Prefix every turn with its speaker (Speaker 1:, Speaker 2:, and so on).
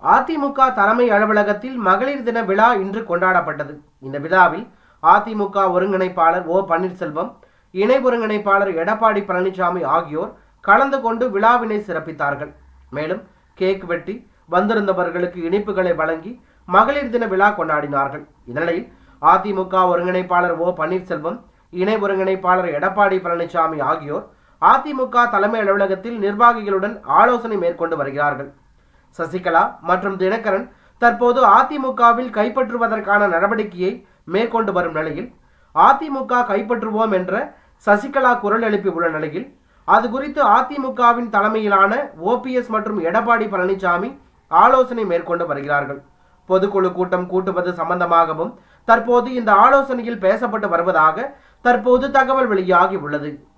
Speaker 1: அதிமுக தலைமை அலுவலகத்தில் மகளிர் தின விழா இன்று கொண்டாடப்பட்டது இந்த விழாவில் அதிமுக ஒருங்கிணைப்பாளர் ஓ பன்னீர்செல்வம் இணை ஒருங்கிணைப்பாளர் எடப்பாடி பழனிசாமி ஆகியோர் கலந்து கொண்டு விழாவினை சிறப்பித்தார்கள் மேலும் கேக் வெட்டி வந்திருந்தவர்களுக்கு இனிப்புகளை வழங்கி மகளிர் தின விழா கொண்டாடினார்கள் இந்நிலையில் அதிமுக ஒருங்கிணைப்பாளர் ஓ பன்னீர்செல்வம் இணை ஒருங்கிணைப்பாளர் எடப்பாடி பழனிசாமி ஆகியோர் அதிமுக தலைமை அலுவலகத்தில் நிர்வாகிகளுடன் ஆலோசனை மேற்கொண்டு வருகிறார்கள் சசிகலா மற்றும் தினகரன் தற்போது அதிமுகவில் கைப்பற்றுவதற்கான நடவடிக்கையை மேற்கொண்டு வரும் நிலையில் அதிமுக கைப்பற்றுவோம் என்ற சசிகலா குரல் எழுப்பி உள்ள நிலையில் அது குறித்து அதிமுகவின் தலைமையிலான ஓபிஎஸ் மற்றும் எடப்பாடி பழனிசாமி ஆலோசனை மேற்கொண்டு வருகிறார்கள் பொதுக்குழு கூட்டம் கூட்டுவது சம்பந்தமாகவும் தற்போது இந்த ஆலோசனையில் பேசப்பட்டு வருவதாக தற்போது தகவல் வெளியாகி உள்ளது